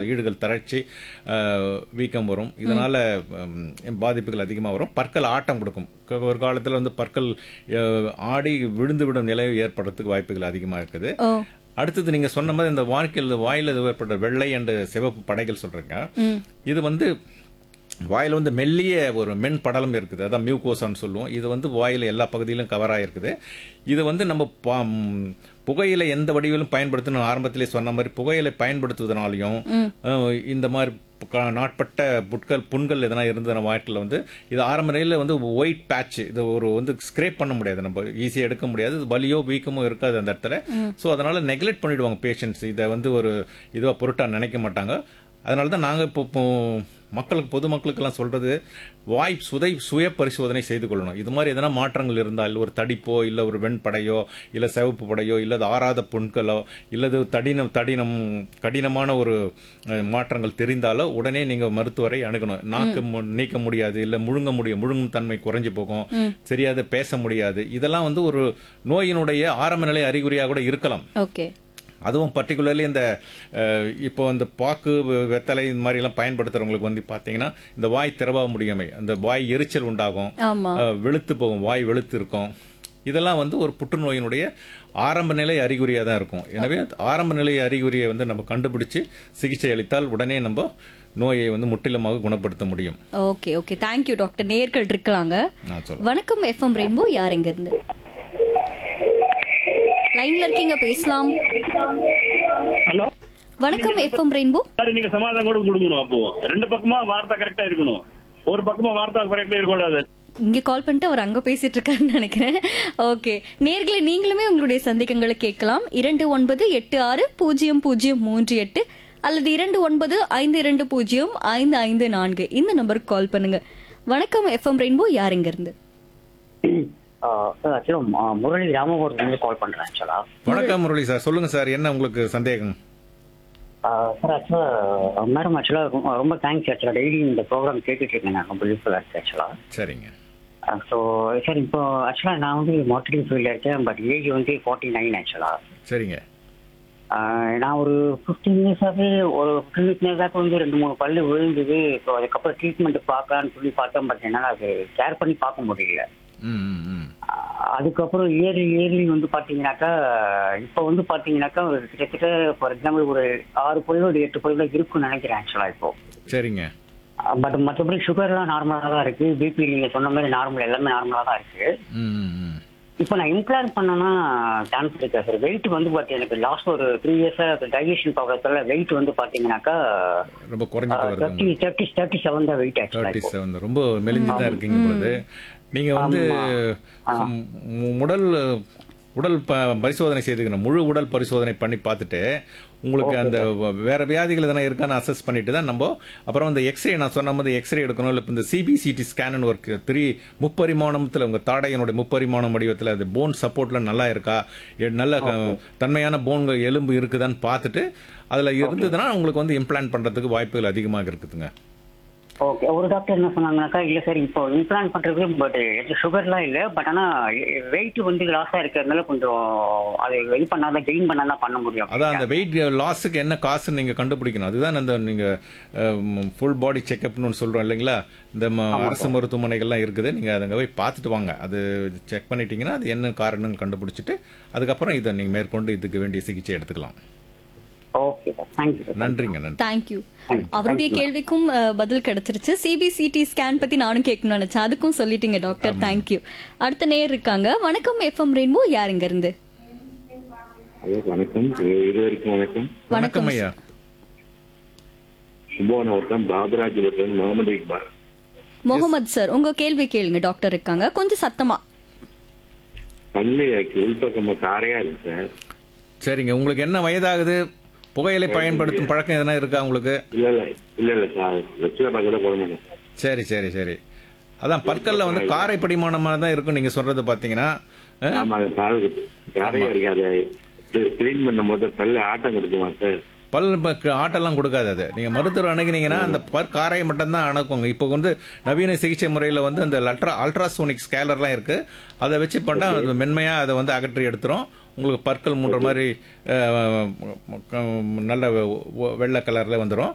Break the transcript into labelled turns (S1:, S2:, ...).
S1: ஈடுகள் தளர்ச்சி அஹ், வீக்கம் வரும் இதனால ம், பாதிப்புகள் அதிகமாக வரும் பற்கள் ஆட்டம் கொடுக்கும் க- ஒரு காலத்தில் வந்து பற்கள் அஹ், ஆடி விழுந்து விடும் நிலை ஏற்படுறதுக்கு வாய்ப்புகள் அதிகமாக இருக்குது
S2: ஓ
S1: அடுத்தது நீங்க சொன்ன மாதிரி இந்த வாழ்க்கையில் வாயில ஏற்பட்ட வெள்ளை அண்ட் சிவப்பு படைகள் சொல்றீங்க
S2: ம்
S1: இது வந்து வாயில வந்து மெல்லிய ஒரு மென் படலம் இருக்குது அதான் மியூகோசான்னு சொல்லுவோம் இது வந்து வாயில எல்லா பகுதியிலும் கவர் ஆகிருக்குது இது வந்து நம்ம பா- ம், புகையிலை எந்த வடிவிலும் பயன்படுத்தணும் ஆரம்பத்திலே சொன்ன மாதிரி புகையிலை பயன்படுத்துவதனாலையும் அஹ், இந்த மாதிரி க- நாட்பட்ட புட்கள் புண்கள் எதனா இருந்ததுன்னா வாய்ட்டில் வந்து இது ஆரம்ப நிலையில் வந்து ஒயிட் பேட்ச் இது ஒரு வந்து ஸ்க்ரேப் பண்ண முடியாது நம்ம ஈஸியாக எடுக்க முடியாது இது வலியோ வீக்கமோ இருக்காது அந்த இடத்துல ஸோ அதனால நெக்லெக்ட் பண்ணிடுவாங்க பேஷண்ட்ஸ் இதை வந்து ஒரு இதுவாக பொருட்டாக நினைக்க மாட்டாங்க அதனால தான் நாங்கள் இப்போ இப்போ மக்களுக்கு பொதுமக்களுக்கெல்லாம் சொல்றது வாய் சுதை சுய பரிசோதனை செய்து கொள்ளணும் இது மாதிரி எதனா மாற்றங்கள் இருந்தால் ஒரு தடிப்போ இல்லை ஒரு வெண்படையோ இல்லை சிவப்பு படையோ இல்லை ஆறாத புண்களோ இல்லது தடினம் தடினம் கடினமான ஒரு அஹ், மாற்றங்கள் தெரிந்தாலோ உடனே நீங்கள் மருத்துவரை அணுகணும் நாக்கு மு- நீக்க முடியாது இல்லை முழுங்க முடியும் முழுங்கும் தன்மை குறைஞ்சு போகும் சரியாக பேச முடியாது இதெல்லாம் வந்து ஒரு நோயினுடைய ஆரம்ப நிலை அறிகுறியாக கூட இருக்கலாம்
S2: ஓகே
S1: அதுவும் பர்டிகுலர்லி இந்த அஹ், இப்போ இந்த பாக்கு வெ- வெத்தலை இந்த மாதிரி எல்லாம் பயன்படுத்துறவங்களுக்கு வந்து பாத்தீங்கன்னா இந்த வாய் திறவா முடியாமை அந்த வாய் எரிச்சல் உண்டாகும்
S2: ஆமா
S1: அஹ், வெளுத்து போகும் வாய் வெளுத்து இருக்கும் இதெல்லாம் வந்து ஒரு புற்றுநோயினுடைய ஆரம்ப நிலை அறிகுறியாக தான் இருக்கும் எனவே ஆரம்ப நிலை அறிகுறியை வந்து நம்ம கண்டுபிடிச்சு சிகிச்சை அளித்தால் உடனே நம்ம நோயை வந்து முற்றிலுமாக குணப்படுத்த முடியும்
S2: ஓகே ஓகே தேங்க்யூ டாக்டர் நேர்கள் இருக்கலாங்க
S1: நான் சொல்றேன்
S2: வணக்கம் எஃப்எம் ரெயின்போ யார் எங்க இருந்து லைன்ல இருக்கீங்க பேசலாம்
S3: ஹலோ
S2: வணக்கம் எஃப்எம் ரெயின்போ
S3: சார் நீங்க சமாதானம் கூட கொடுக்கணும் அப்போ ரெண்டு பக்கமா வார்த்தை கரெக்டா இருக்கணும் ஒரு பக்கமா வார்த்தை கரெக்டா இருக்கக்கூடாது
S2: இங்க கால் பண்ணிட்டு அவர் அங்க பேசிட்டு இருக்காருன்னு நினைக்கிறேன் ஓகே நேர்களை நீங்களுமே உங்களுடைய சந்தேகங்களை கேட்கலாம் இரண்டு ஒன்பது எட்டு ஆறு பூஜ்ஜியம் பூஜ்ஜியம் மூன்று எட்டு அல்லது இரண்டு ஒன்பது ஐந்து இரண்டு பூஜ்ஜியம் ஐந்து ஐந்து நான்கு இந்த நம்பருக்கு கால் பண்ணுங்க வணக்கம் எஃப்எம் ரெயின்போ யார் இங்க இருந்து
S4: சார் ஆக்சுவலாக முரளி ராமபுரத்துலேருந்து கால் பண்ணுறேன் ஆக்சுவலாக
S1: வணக்கம் முரளி சார் சொல்லுங்க சார் என்ன உங்களுக்கு சந்தேகம்
S4: சார் ஆக்சுவலாக மேடம் ஆக்சுவலாக ரொம்ப தேங்க்ஸ் ஆக்சுவலாக டெய்லி இந்த ப்ரோக்ராம் கேட்டுட்டு இருக்கேன் நான் ரொம்ப யூஸ்ஃபுல்லாக இருக்கு ஆக்சுவலாக
S1: சரிங்க
S4: ஸோ சார் இப்போ ஆக்சுவலாக நான் வந்து மார்க்கெட்டிங் ஃபீல்டில் இருக்கேன் பட் ஏஜ் வந்து ஃபார்ட்டி நைன் ஆக்சுவலாக
S1: சரிங்க
S4: நான் ஒரு ஃபிஃப்டீன் இயர்ஸாகவே ஒரு ஃபிஃப்டீன் இயர்ஸாக வந்து ரெண்டு மூணு பல்லு விழுந்தது ஸோ அதுக்கப்புறம் ட்ரீட்மெண்ட் பார்க்கலான்னு சொல்லி பார்த்தோம் பட் என்னால் அது கேர் பண்ணி பார்க்க முடியல
S1: ம் ம் ம்
S4: ஆஹ் அதுக்கப்புறம் இயர்லி இயர்லி வந்து பாத்தீங்கன்னாக்கா இப்போ வந்து பாத்தீங்கன்னாக்கா ஒரு கிட்டத்தட்ட ஃபார் எக்ஸாம்பிள் ஒரு ஆறு பொருள் ஒரு எட்டு பொருள் இருக்கும்னு நினைக்கிறேன் ஆக்சுவலா இப்போ
S1: சரிங்க
S4: பட் மற்றபடி சுகர்லாம் நார்மலாக தான் இருக்கு பிபி நீங்க சொன்ன மாதிரி நார்மல் எல்லாமே நார்மலாக தான் இருக்கு
S1: ம் ம் ம்
S4: இப்போ நான் இம்ப்ளான் பண்ணனா சான்ஸ் இருக்கா சார் வெயிட் வந்து பார்த்தீங்க எனக்கு லாஸ்ட் ஒரு த்ரீ இயர்ஸா டைஜஷன் ப்ராப்ளத்துல வெயிட் வந்து பாத்தீங்கன்னாக்கா
S1: ரொம்ப குறைஞ்சிட்டு வருது
S4: தேர்ட்டி தேர்ட்டி தேர்ட்டி செவன் தான் வெயிட் ஆக்சுவலா
S1: தேர்ட்டி
S4: இப்போ
S1: செவன் ரொம்ப மெலிஞ்சு தான் இருக்கீங்க பொழுது நீங்க வந்து மு- உடல் உடல் ப- பரிசோதனை செய்துக்கணும் முழு உடல் பரிசோதனை பண்ணி பார்த்துட்டு உங்களுக்கு அந்த வ- வேற வியாதிகள் எதனா இருக்கான்னு அசஸ் பண்ணிட்டு தான் நம்ம அப்புறம் அந்த எக்ஸ்ரே நான் சொன்ன மாதிரி எக்ஸ்ரே எடுக்கணும் இல்லை இந்த சிபிசிடி ஸ்கேன் ஒர்க் த்ரீ முப்பரிமாணத்தில் உங்க தாடையனுடைய முப்பரிமாணம் வடிவத்தில் அது போன் சப்போர்ட்ல நல்லா இருக்கா எ- நல்ல அஹ், தன்மையான போன் எலும்பு இருக்குதான்னு பார்த்துட்டு அதுல இருந்ததுன்னா உங்களுக்கு வந்து இம்ப்ளான்ட் பண்றதுக்கு வாய்ப்புகள் அதிகமாக இருக்குதுங்க
S4: ஓகே ஒரு டாக்டர் என்ன சொன்னாங்கன்னாக்கா இல்ல சார் இப்போ இம்ப்ளான் பண்றது பட் சுகர்லாம் இல்ல பட் ஆனா வெயிட் வந்து லாஸா இருக்கிறதுனால கொஞ்சம் அதை இது பண்ணாதான் கெயின் பண்ணாதான் பண்ண முடியும்
S1: அதான் அந்த வெயிட் லாஸுக்கு என்ன காசுன்னு நீங்க கண்டுபிடிக்கணும் அதுதான் அந்த நீங்க ஃபுல் பாடி செக்அப்னு ஒன்று சொல்றோம் இல்லைங்களா இந்த ம- அரசு மருத்துவமனைகள்லாம் இருக்குது நீங்க அதை அங்க போய் பார்த்துட்டு வாங்க அது செக் பண்ணிட்டீங்கன்னா அது என்ன காரணம்னு கண்டுபிடிச்சிட்டு அதுக்கப்புறம் இதை நீங்க மேற்கொண்டு இதுக்கு வேண்டிய சிகிச்சை எடுத்துக்கலாம்
S4: ஓகே சார் தேங்க்யூ சார்
S1: நன்றிங்க நன்றி
S2: தேங்க்யூ அவருடைய கேள்விக்கும் அஹ், பதில் கிடைச்சிருச்சு சிபிசிடி ஸ்கேன் பத்தி நானும் கேட்கணும்னு நினைச்சேன் அதுக்கும் சொல்லிட்டீங்க டாக்டர் தேங்க்யூ அடுத்த நேர் இருக்காங்க வணக்கம் எஃப்எம் ரெயின்போ யார் இங்க இருந்து
S5: ஹலோ வணக்கம் இருவருக்கும் வணக்கம்
S1: வணக்கம் ஐயா
S5: கும்பகோணம் வட்டம் பாபராஜ் வட்டம் முகமது இக்பால்
S2: முகமது சார் உங்க கேள்வி கேளுங்க டாக்டர் இருக்காங்க கொஞ்சம் சத்தமா
S5: பல்லு உள்பக்கமா காரையா இருக்கு சார்
S1: சரிங்க உங்களுக்கு என்ன வயதாகுது புகையிலை பயன்படுத்தும் பழக்கம் எதனா இருக்கா உங்களுக்கு
S5: இல்ல இல்ல இல்ல இல்ல சார் வெற்றில பார்க்கல குழந்தைங்க
S1: சரி சரி சரி அதான் பற்கல்ல வந்து காரை படிமானமாக தான் இருக்கும் நீங்க சொல்றது பாத்தீங்கன்னா அஹ்,
S5: ஆமா அது பால் காரையா இருக்கு அதை கிளீன் பண்ணும் போது பல்லு ஆட்டம் கொடுக்குமா சார்
S1: பல் ப- ஆட்டெல்லாம் கொடுக்காது அது நீங்க மருத்துவர் அணுகினீங்கன்னா அந்த பற் காரை மட்டும் தான் அணுக்குங்க இப்போ வந்து நவீன சிகிச்சை முறையில் வந்து அந்த லட்ரா அல்ட்ராசோனிக் ஸ்கேலர்லாம் இருக்கு அதை வச்சு பண்ணா அது மென்மையா அதை வந்து அகற்றி எடுத்துரும் உங்களுக்கு பற்கள் மூன்ற மாதிரி அஹ், க- நல்ல வெ- வெள்ளை கலர்ல வந்துடும்